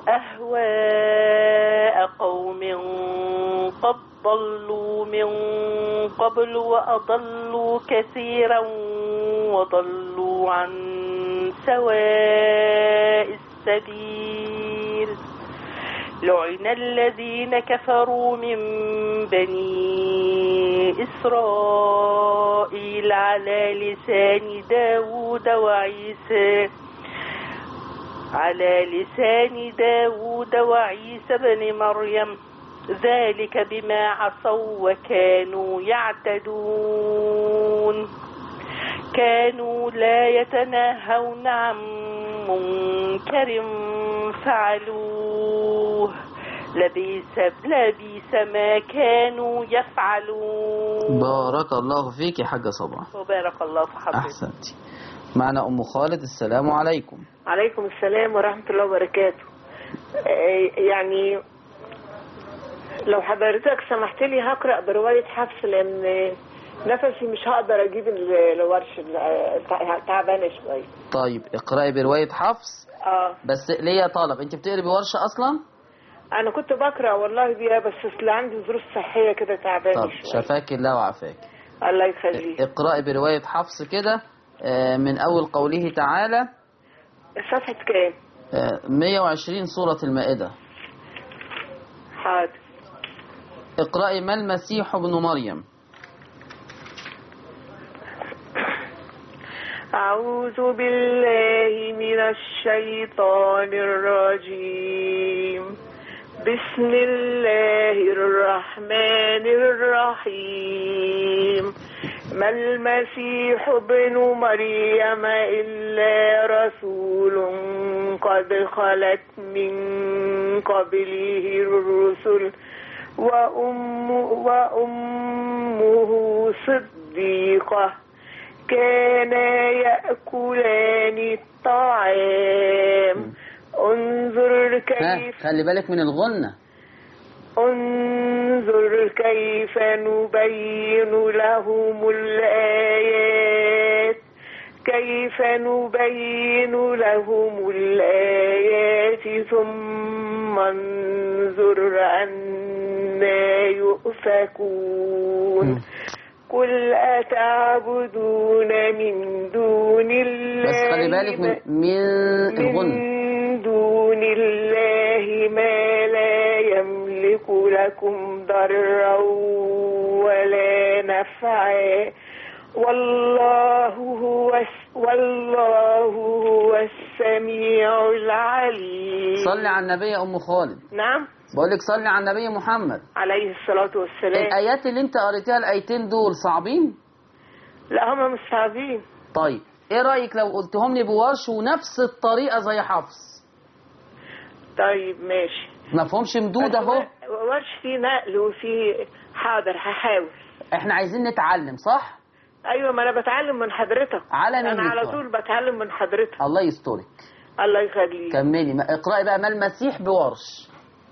أهواء قوم قد ضلوا من قبل وأضلوا كثيرا وضلوا عن سواء السبيل لعن الذين كفروا من بني إسرائيل على لسان داود وعيسى على لسان داود وعيسى بن مريم ذلك بما عصوا وكانوا يعتدون كانوا لا يتناهون عن منكر فعلوه لبيس لبيس ما كانوا يفعلون بارك الله فيك يا حاجة صبرا وبارك الله في حضرتك أحسنتي معنا أم خالد السلام عليكم عليكم السلام ورحمة الله وبركاته آه، يعني لو حضرتك سمحت لي هقرأ برواية حفص لأن نفسي مش هقدر أجيب ال- الورش ال- تع- تعبانة شوية طيب اقرأي برواية حفص اه بس ليا طلب انت بتقري بورشة أصلا أنا كنت بقرأ والله بيها بس أصل عندي ظروف صحية كده تعبانة طب شوية شفاك الله وعافاك الله يخليك اقرأي برواية حفص كده آه، من أول قوله تعالى صفحة كام؟ آه، 120 سورة المائدة حاضر اقرأي ما المسيح ابن مريم أعوذ بالله من الشيطان الرجيم بسم الله الرحمن الرحيم ما المسيح ابن مريم إلا رسول قد خلت من قبله الرسل وأم وأمه صديقة كانا يأكلان الطعام انظر ها كيف خلي بالك من الغنة انظر كيف نبين لهم الآيات كيف نبين لهم الآيات ثم انظر أنا يؤفكون قل أتعبدون من دون الله بس خلي بالك من من الغنة من دون الله ما لا يملك لكم ضرا ولا نفعا والله هو الس- والله هو السميع العليم صلي على النبي يا أم خالد نعم بقول لك صلي على النبي محمد عليه الصلاة والسلام الآيات اللي أنت قريتها الآيتين دول صعبين لا هم مش صعبين طيب إيه رأيك لو قلتهم لي بورش ونفس الطريقة زي حفص طيب ماشي ما فهمش مدود أهو ورش فيه نقل وفيه حاضر هحاول إحنا عايزين نتعلم صح ايوه ما انا بتعلم من حضرتك على انا مين على يقرأ؟ طول بتعلم من حضرتك الله يسترك الله يخليك كملي ما- اقرأي بقى ما المسيح بورش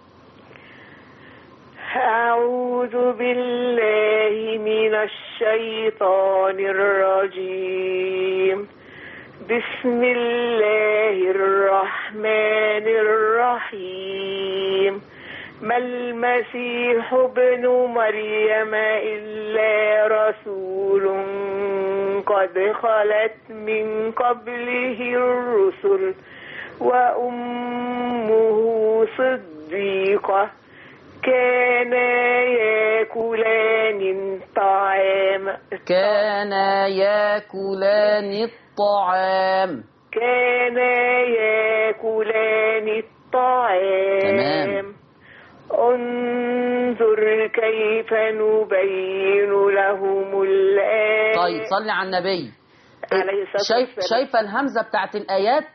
أعوذ بالله من الشيطان الرجيم بسم الله الرحمن الرحيم ما المسيح ابن مريم إلا رسول قد خلت من قبله الرسل وأمه صديقة كانا ياكلان الطعام كانا ياكلان الطعام كانا ياكلان الطعام تمام. انظر كيف نبين لهم الآيات طيب صلي على النبي عليه الصلاة شايف والسلام. شايفه الهمزه بتاعت الايات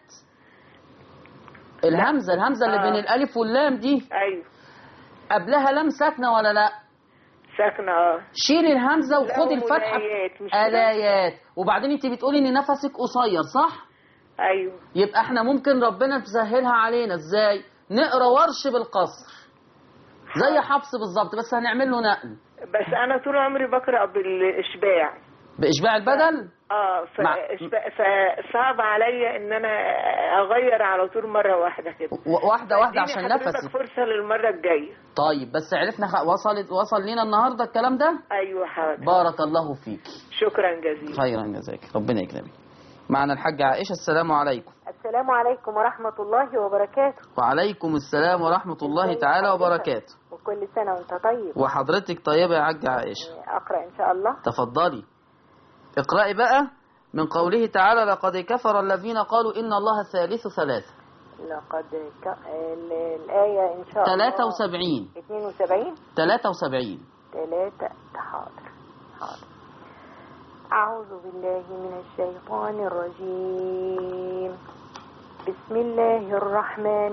الهمزه الهمزه اللي آه. بين الالف واللام دي أيوة قبلها لام ساكنه ولا لا ساكنة اه شيلي الهمزه وخدي لهم الفتحه الآيات، مش كده؟ الايات وبعدين انت بتقولي ان نفسك قصير صح أيوة يبقى احنا ممكن ربنا تسهلها علينا ازاي نقرا ورش بالقصر زي حفص بالظبط بس هنعمل له نقل بس أنا طول عمري بقرأ بالإشباع باشباع البدل اه ف- مع- إشباع- فصعب عليا ان انا اغير على طول مره واحده كده و- واحده واحده اديني عشان حضرتك نفسك فرصه للمره الجايه طيب بس عرفنا خ... وصلت وصل لينا النهارده الكلام ده ايوه حاضر بارك الله فيك شكرا جزيلا خيرا جزاك ربنا يكرمك معنا الحاجة عائشة السلام عليكم السلام عليكم ورحمة الله وبركاته وعليكم السلام ورحمة الله تعالى وبركاته وكل سنة وانت طيب وحضرتك طيبة يا حاجة عائشة أقرأ إن شاء الله تفضلي اقرأي بقى من قوله تعالى لقد كفر الذين قالوا إن الله ثالث ثلاثة لقد ك... ال- الآية إن شاء الله 73 72 73 ثلاثة حاضر حاضر أعوذ بالله من الشيطان الرجيم بسم الله الرحمن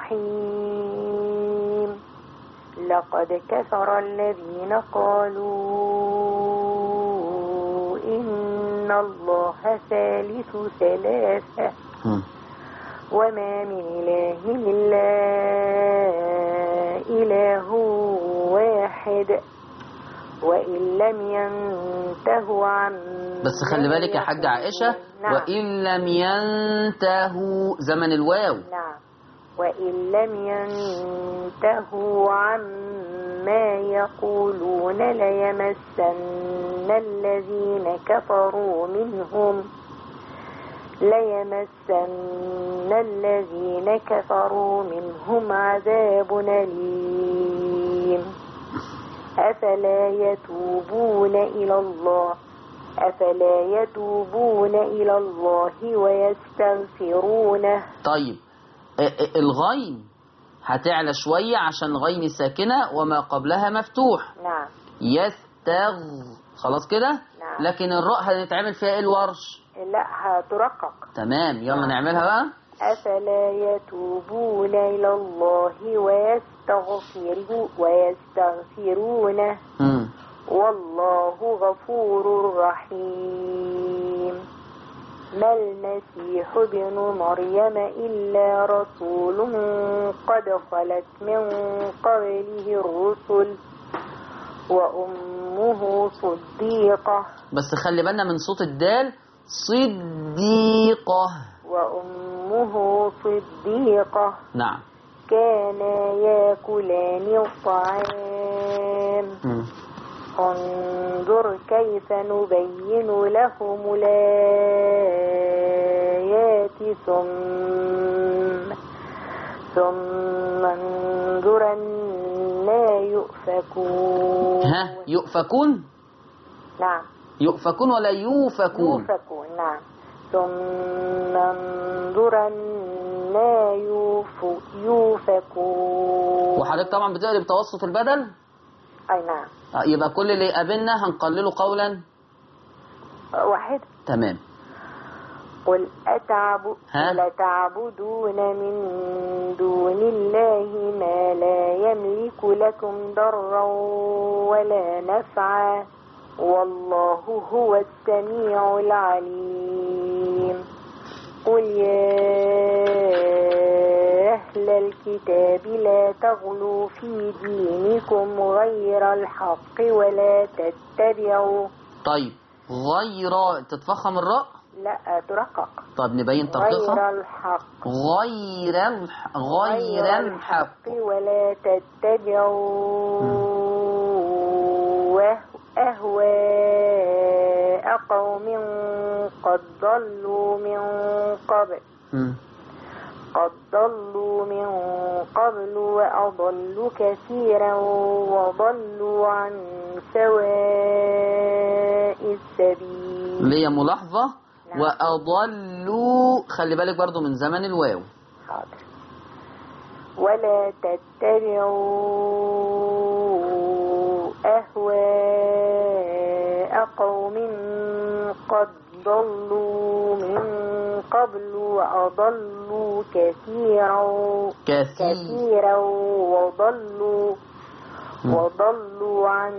الرحيم لقد كفر الذين قالوا إن الله ثالث ثلاثة مم. وما من إله إلا إله واحد وإن لم ينتهوا عن بس خلي بالك يا حاجة عائشة نعم. وإن لم ينتهوا زمن الواو نعم وإن لم ينتهوا عما يقولون ليمسن الذين كفروا منهم ليمسن الذين كفروا منهم عذاب أليم أفلا يتوبون إلى الله أفلا يتوبون إلى الله ويستغفرونه طيب ا- ا- الغين هتعلى شوية عشان غين ساكنة وما قبلها مفتوح نعم يستغ خلاص كده نعم. لكن الراء هنتعمل فيها ايه الورش لا هترقق تمام يلا نعملها بقى أفلا يتوبون إلى الله ويستغفروا ويستغفرونه مم. والله غفور رحيم ما المسيح ابن مريم إلا رسول قد خلت من قبله الرسل وأمه صديقة بس خلي بالنا من صوت الدال صديقة وأمه صديقة نعم كانا ياكلان الطعام مم. انظر كيف نبين لهم الآيات ثم ثم انظر أنا يؤفكون ها يؤفكون نعم يؤفكون ولا يوفكون يؤفكون نعم ثم انظر أنا يوف- يؤفكون وحضرتك طبعا بتقري بتوسط البدل أي نعم آه، يبقى كل اللي يقابلنا هنقلله قولا واحد تمام قل أتعب ها؟ قل أتعبدون من دون الله ما لا يملك لكم ضرا ولا نفعا والله هو السميع العليم قل يا أهل الكتاب لا تغلوا في دينكم غير الحق ولا تتبعوا طيب غير تتفخم الراء لا ترقق طب نبين غير ترقيقها الحق غير الح... غير الحق ولا تتبعوا أهواء قوم قد ضلوا من قبل مم. قد ضلوا من قبل وأضلوا كثيرا وضلوا عن سواء السبيل ليا ملاحظة نعم. وأضلوا خلي بالك برضو من زمن الواو حاضر ولا تتبعوا أهواء قوم قد ضلوا من قبل وأضلوا كثيرا كثير كثيرا وضلوا مم. وضلوا عن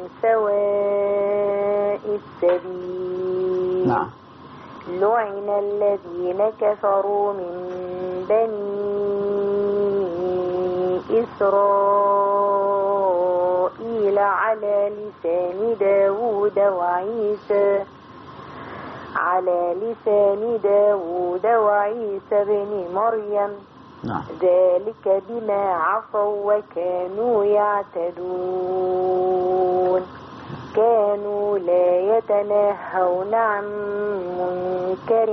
سواء السبيل نعم لعن الذين كفروا من بني إسرائيل على لسان داود وعيسى على لسان داود وعيسى بن مريم نعم ذلك بما عصوا وكانوا يعتدون كانوا لا يتناهون عن منكر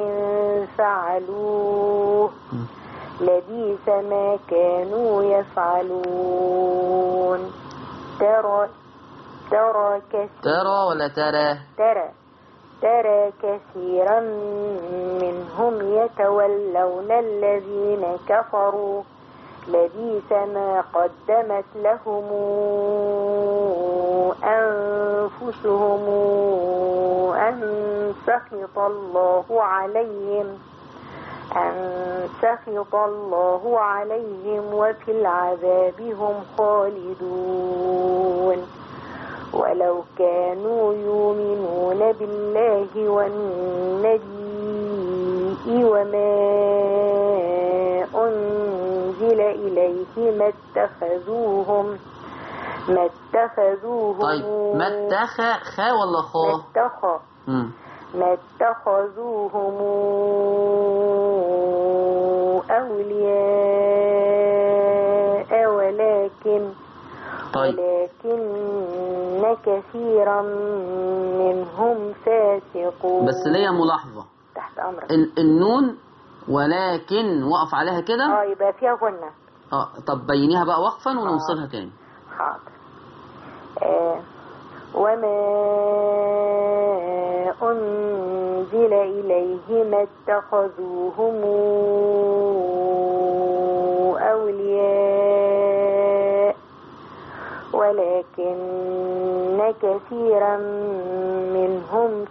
فعلوه مم. لبيس ما كانوا يفعلون ترى ترى كثير ترى ولا ترى ترى ترى كثيرا منهم يتولون الذين كفروا لبيس ما قدمت لهم أنفسهم أن سخط الله عليهم أن سخط الله عليهم وفي العذاب هم خالدون ولو كانوا يؤمنون بالله والنبي وما أنزل إليه ما اتخذوهم ما اتخذوهم طيب ما اتخى خا ولا ما خا اتخذ مم. ما اتخذوهم أولياء ولكن طيب ولكن كثيرا منهم فاسقون بس ليا ملاحظة تحت أمرك ال- النون ولكن وقف عليها كده اه يبقى فيها غنة اه طب بينيها بقى وقفا ونوصلها تاني حاضر آه وما أنزل إليه ما اتخذوهم أولياء ولكن كثيرا منهم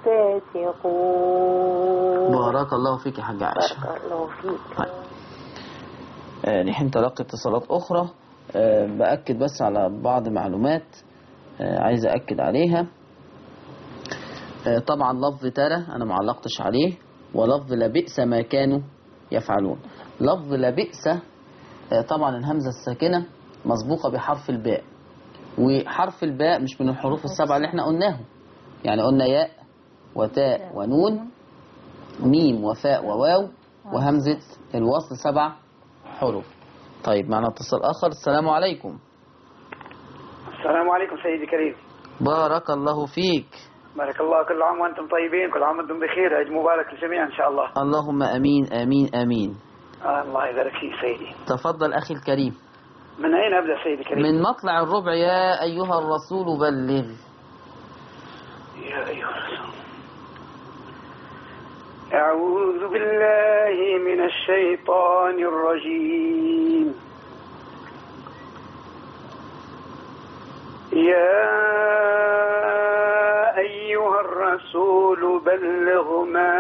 فاسقون بارك الله فيك يا حاج عائشة بارك الله فيك طيب. آه، نحن تلقي اتصالات أخرى آه، بأكد بس على بعض معلومات آه، عايز أكد عليها آه، طبعا لفظ ترى أنا ما علقتش عليه ولفظ لبئس ما كانوا يفعلون لفظ لبئس آه، طبعا الهمزة الساكنة مسبوقة بحرف الباء وحرف الباء مش من الحروف السبعة اللي احنا قلناهم يعني قلنا ياء وتاء ونون ميم وفاء وواو وهمزة الوصل سبع حروف طيب معنا اتصال آخر السلام عليكم السلام عليكم سيدي كريم بارك الله فيك بارك الله كل عام وانتم طيبين كل عام وانتم بخير عيد مبارك للجميع ان شاء الله اللهم أمين أمين أمين آه الله يبارك فيك سيدي تفضل أخي الكريم من اين ابدا سيدي كريم من مطلع الربع يا أيها الرسول بلغ يا ايها الرسول اعوذ بالله من الشيطان الرجيم يا ايها الرسول بلغ ما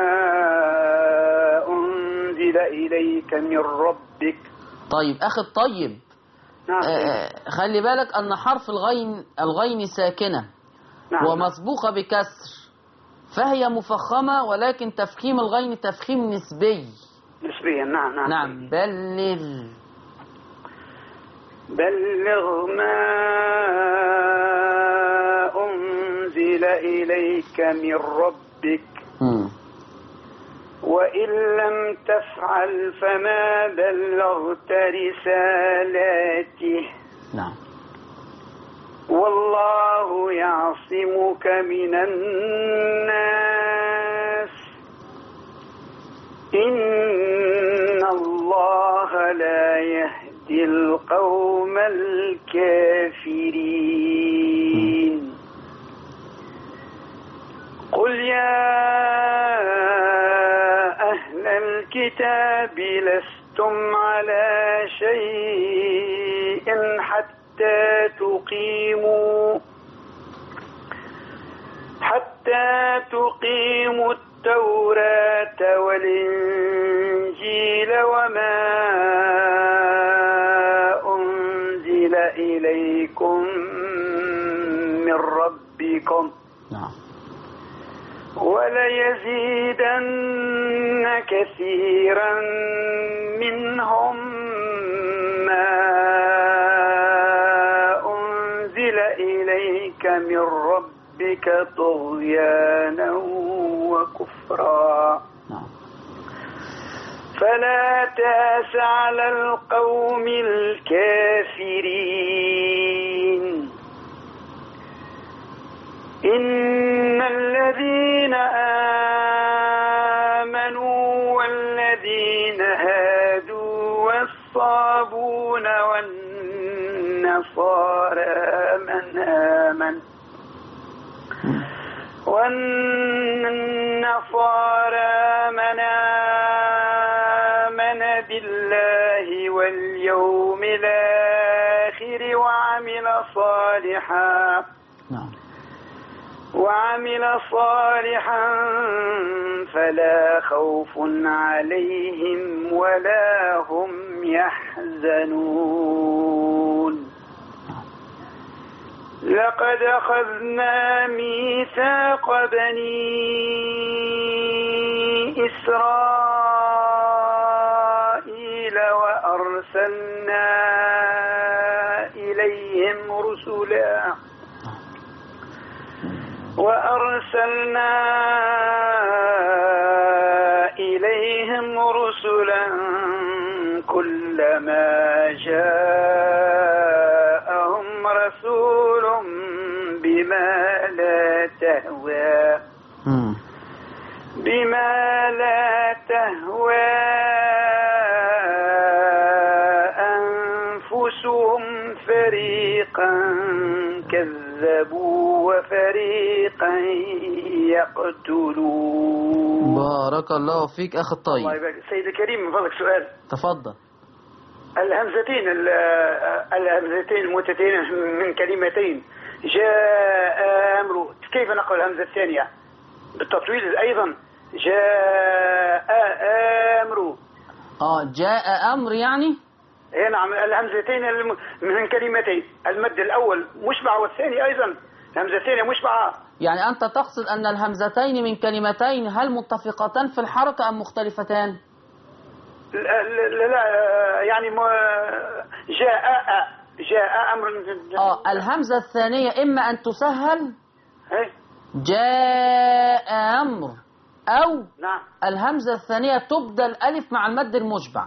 انزل اليك من ربك طيب أخي الطيب نعم آه، سيدي. آه، خلي بالك أن حرف الغين الغين ساكنة نعم ومسبوقة بكسر فهي مفخمة ولكن تفخيم الغين تفخيم نسبي نسبيا نعم نعم نعم بلغ بلغ ما أنزل إليك من ربك مم. وإن لم تفعل فما بلغت رسالاته نعم والله يعصمك من الناس إن الله لا يهدي القوم الكافرين قل يا أهل الكتاب لستم على شيء حتى تقيموا حتى تقيموا التوراة والإنجيل وما أنزل إليكم من ربكم نعم وليزيدن كثيرا منهم ما أنزل إليك من ربك طغيانا وكفرا نعم فلا تاس على القوم الكافرين إن الذين آمنوا والذين هادوا والصابون والنصارى من آمن والنصارى من آمن بالله واليوم الآخر وعمل صالحا نعم وعمل صالحا فلا خوف عليهم ولا هم يحزنون لقد أخذنا ميثاق بني إسرائيل وأرسلنا إليهم رسلا وأرسلنا إليهم رسلا كلما جاءهم رسول بما لا تهوى مم. بما لا تهوى أنفسهم فريقا كذبوا وفريقا يقتلون بارك الله فيك أخ الله الطيب يبارك سيد الكريم من فضلك سؤال تفضل الهمزتين ال- الهمزتين المتتين من كلمتين جاء أمر كيف نقرأ الهمزة الثانية بالتطويل أيضا جاء أمر اه جاء أمر يعني اي نعم الهمزتين الم- من كلمتين المد الأول مشبع والثاني أيضا الهمزة الثانية مشبعة يعني أنت تقصد أن الهمزتين من كلمتين هل متفقتان في الحركة أم مختلفتان لا, لا, لا يعني ما- جاء جاء أمر اه الهمزة الثانية إما أن تسهل إيه؟ جاء أمر أو نعم الهمزة الثانية تبدل ألف مع المد المشبع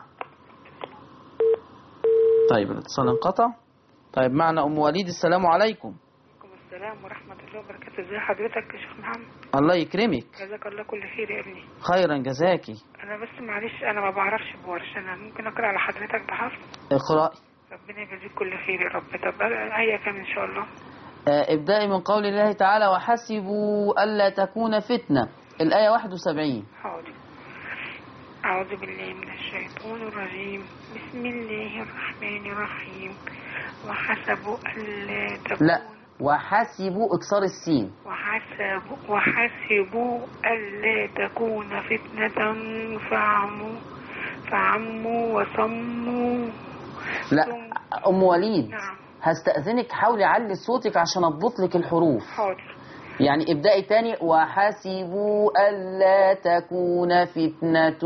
طيب الاتصال انقطع طيب معنا أم وليد السلام عليكم وعليكم السلام ورحمة الله وبركاته ازي حضرتك يا شيخ محمد الله يكرمك جزاك الله كل خير يا ابني خيرا جزاكي انا بس معلش انا ما بعرفش بورش انا ممكن اقرا على حضرتك بحرف اقرأي ربنا يجازيك كل خير يا رب طب الآية كام ان شاء الله آه، ابدأي من قول الله تعالى وحسبوا ألا تكون فتنة الآية 71 حاضر أعوذ بالله من الشيطان الرجيم بسم الله الرحمن الرحيم وحسبوا ألا تكون لا وحسبوا اكسار السين وحسبوا وحسبوا ألا تكون فتنة فعموا فعموا وصموا لا أم وليد نعم هستأذنك حاولي علي صوتك عشان أضبط لك الحروف حاضر يعني ابدأي تاني وحسبوا ألا تكون فتنة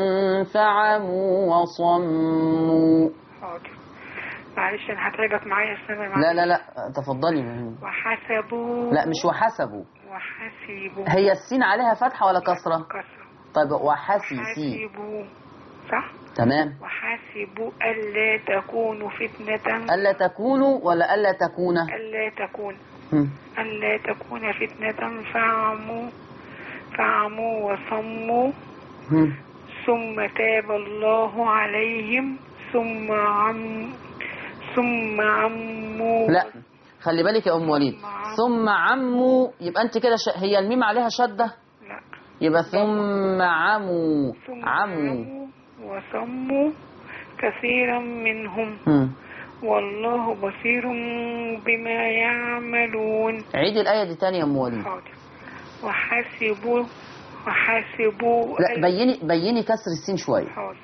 فعموا وصموا حاضر معلش أنا هتعبك معايا السنة لا لا لا تفضلي وحسبوا لا مش وحسبوا وحسبوا هي السين عليها فتحة ولا كسرة كسر طيب وحسي سي حسبوا صح تمام وحسبوا ألا تكونوا فتنة ألا تكونوا ولا ألا تكون ألا تكون هم. ألا تكون فتنة فعموا فعموا وصموا هم. ثم تاب الله عليهم ثم عم ثم عموا لا خلي بالك يا أم وليد ثم عموا يبقى أنت كده ش... هي الميم عليها شدة لا يبقى ثم عموا ثم عموا وصموا كثيرا منهم هم. والله بصير بما يعملون عيد الآية دي تاني يا أم وليد حاضر وحاسبوا وحاسبوا لا بيني بيني كسر السين شوية حاضر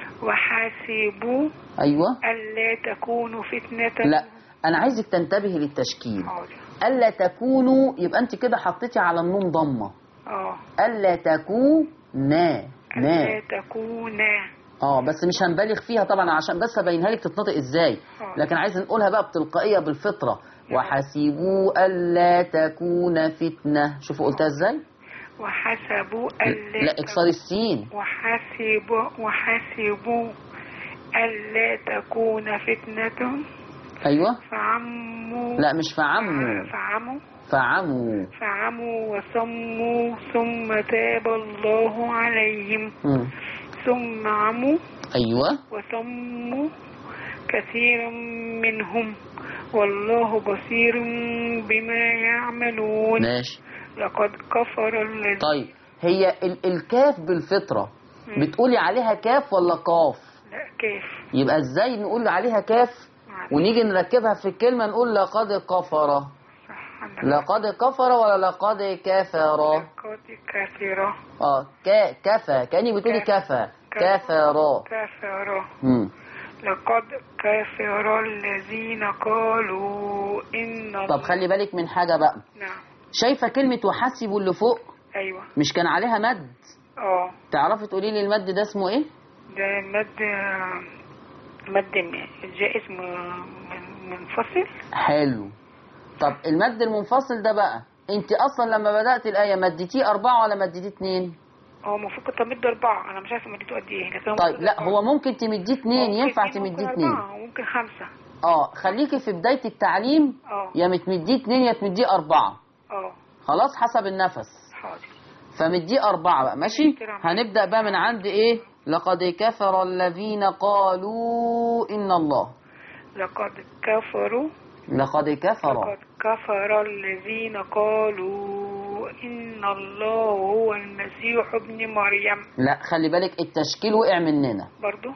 وحاسبوا أيوة ألا تكونوا فتنة لا أنا عايزك تنتبهي للتشكيل حاضر ألا تكونوا يبقى أنت كده حطيتي على النون ضمة اه ألا تكونا نا ألا تكونا اه بس مش هنبالغ فيها طبعا عشان بس ابينها لك تتنطق ازاي آه. لكن عايز نقولها بقى بتلقائيه بالفطره وحسبوا الا تكون فتنه شوفوا قلتها ازاي وحسبوا ألا لا اكسار السين وحسبوا وحسبوا ألا تكون فتنة ايوه فعموا لا مش فعموا فعموا فعموا فعموا وصموا ثم تاب الله عليهم مم. ثم عموا ايوه وصموا كثيرا منهم والله بصير بما يعملون ماشي لقد كفر الذين طيب هي ال الكاف بالفطره مم. بتقولي عليها كاف ولا قاف لا كيف يبقى ازاي نقول عليها كاف ونيجي نركبها في الكلمه نقول لقد كفر صح الحمد لله لقد كفر ولا لقد كفر لقد كثيرة اه ك- كفى كأني بتقولي كفى كفر كثر مم. لقد كثر الذين قالوا إن طب خلي بالك من حاجة بقى نعم شايفة كلمة وحسبوا اللي فوق أيوة مش كان عليها مد اه تعرفي تقولي لي المد ده اسمه ايه ده مد مد م- جاء اسم من- منفصل حلو طب المد المنفصل ده بقى انت اصلا لما بدأت الآية مديتيه أربعة ولا مديتيه اتنين هو المفروض كنت امد اربعه انا مش عارفه مدته قد ايه لكن هو طيب المفروض لا أربعة. هو ممكن تمديه اتنين ممكن ينفع اتنين، تمديه ممكن اتنين أربعة، وممكن خمسة اه خليكي في بداية التعليم اه يا متمديه اتنين يا تمديه أربعة اه خلاص حسب النفس حاضر فمديه أربعة بقى ماشي كده. هنبدأ بقى من عند إيه لقد كفر الذين قالوا إن الله لقد كفروا لقد كفر لقد كفر الذين قالوا إن الله هو المسيح ابن مريم لا خلي بالك التشكيل وقع مننا برضو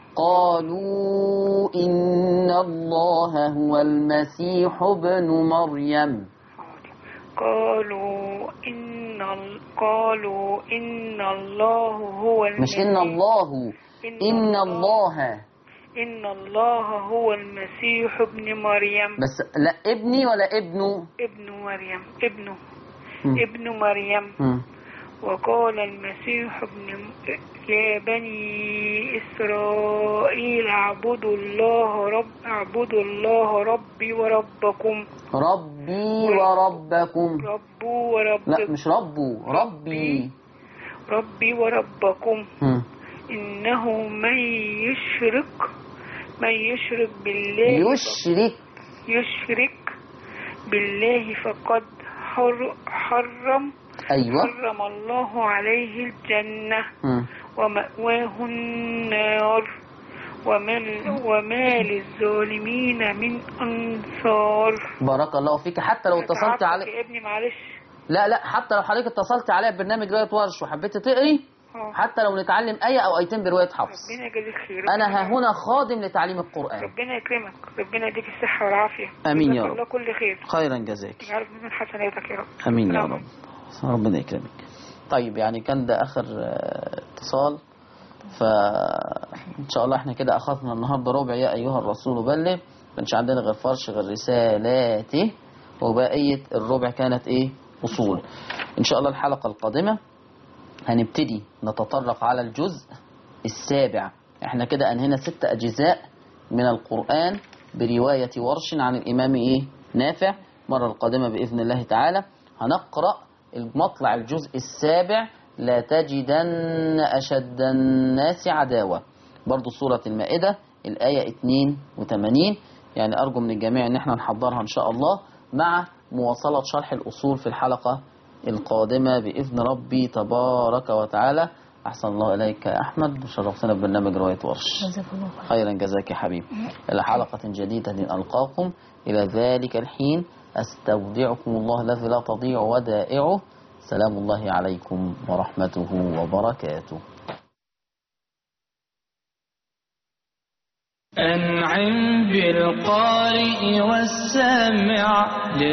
قالوا إن الله هو المسيح ابن مريم حاضر. قالوا إن ال- قالوا إن الله هو مش المسيح إن الله إن الله إن الله هو المسيح ابن مريم بس لا ابني ولا ابنه ابن مريم ابنه مم. ابن مريم مم. وقال المسيح ابن يا بني إسرائيل اعبدوا الله رب اعبدوا الله ربي وربكم ربي وربكم ربوا لا وربكم مش ربو ربي ربي وربكم مم. إنه من يشرك من يشرك بالله يشرك يشرك بالله فقد حر حرم أيوة حرم الله عليه الجنة مم. ومأواه النار وما, وما للظالمين من أنصار بارك الله فيك حتى لو اتصلت تعبتك على يا ابني معلش لا لا حتى لو حضرتك اتصلت عليا ببرنامج رواية ورش وحبيت تقري آه. حتى لو نتعلم آية أو آيتين برواية حفص ربنا يجازيك خير أنا ربنا- ها هنا خادم لتعليم القرآن ربنا يكرمك ربنا يديك الصحة والعافية آمين يا جزاك رب. الله كل خير خيرا جزاك يعرف من حسناتك يا رب امين يا السلام رب ربنا يكرمك طيب يعني كان ده اخر آه، اتصال فان شاء الله احنا كده اخذنا النهارده ربع يا ايها الرسول بلغ ما كانش عندنا غير فرش غير رسالاته وبقيه الربع كانت ايه اصول ان شاء الله الحلقه القادمه هنبتدي نتطرق على الجزء السابع احنا كده انهينا ست اجزاء من القرآن برواية ورش عن الامام ايه نافع المرة القادمة بإذن الله تعالى هنقرأ مطلع الجزء السابع لا تجدن أشد الناس عداوة برضو سورة المائدة الآية 82 يعني أرجو من الجميع أن احنا نحضرها إن شاء الله مع مواصلة شرح الأصول في الحلقة القادمة بإذن ربي تبارك وتعالى أحسن الله إليك يا أحمد شرفتنا ببرنامج رواية ورش خيرا جزاك يا حبيبي إلى حلقة جديدة ألقاكم إلى ذلك الحين أستودعكم الله الذي لا تضيع ودائعه سلام الله عليكم ورحمته وبركاته أنعم بالقارئ والسامع